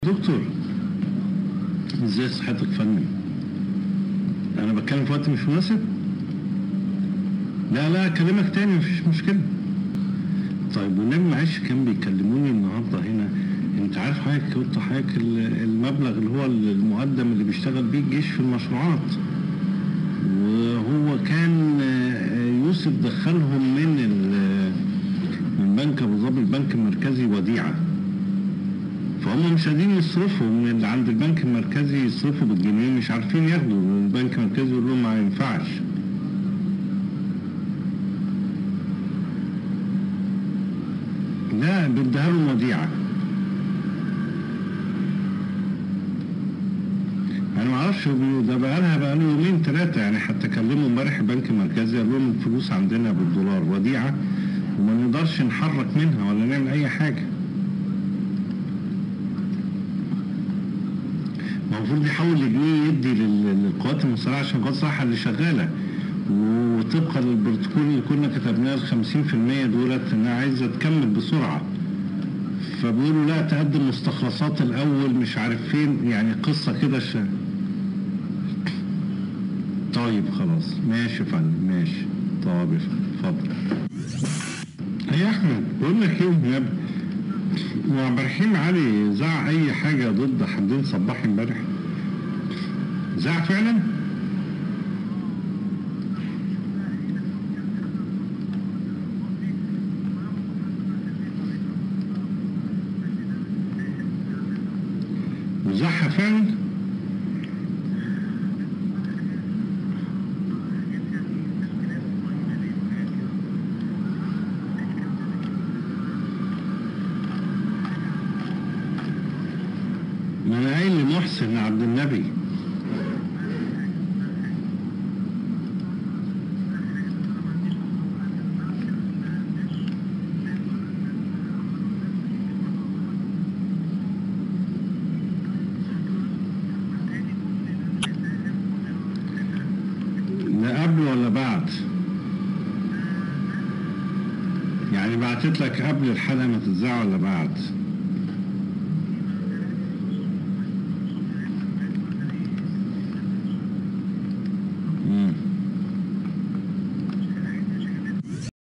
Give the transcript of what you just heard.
دكتور ازاي صحتك فني انا بتكلم في وقت مش مناسب لا لا اكلمك تاني مفيش مشكله طيب والنبي معلش كان بيكلموني النهارده هنا انت عارف حضرتك قلت حضرتك ال- المبلغ اللي هو المقدم اللي بيشتغل بيه الجيش في المشروعات وهو كان آه، يوسف دخلهم من ال- من بنك ابو ظبي البنك المركزي وديعه فهم مش قادرين يصرفوا من اللي عند البنك المركزي يصرفوا بالجنيه مش عارفين ياخدوا البنك المركزي يقول لهم ما ينفعش لا بديها لهم وديعه انا ما اعرفش هو بيقولوا ده بقى لها بقى له يومين ثلاثه يعني حتى كلموا امبارح البنك المركزي قال لهم الفلوس عندنا بالدولار وديعه وما نقدرش نحرك منها ولا نعمل اي حاجه ما هو المفروض يحول الجنيه يدي لل- للقوات المسلحه عشان القوات المسلحه اللي شغاله وطبقا للبروتوكول اللي كنا كتبناه ال 50% دولت انها عايزه تكمل بسرعه فبيقولوا لا تقدم مستخلصات الاول مش عارف فين يعني قصه كده ش... طيب خلاص ماشي يا فندم ماشي طيب يا فندم اتفضل يا احمد بقول لك ايه يا ابني هو عبد الرحيم علي زع اي حاجه ضد حمدين صباح امبارح زع فعلا وزعها فعلا ما انا قايل لمحسن عبد النبي لا قبل ولا بعد يعني بعتت لك قبل الحلقه ما تتذاع ولا بعد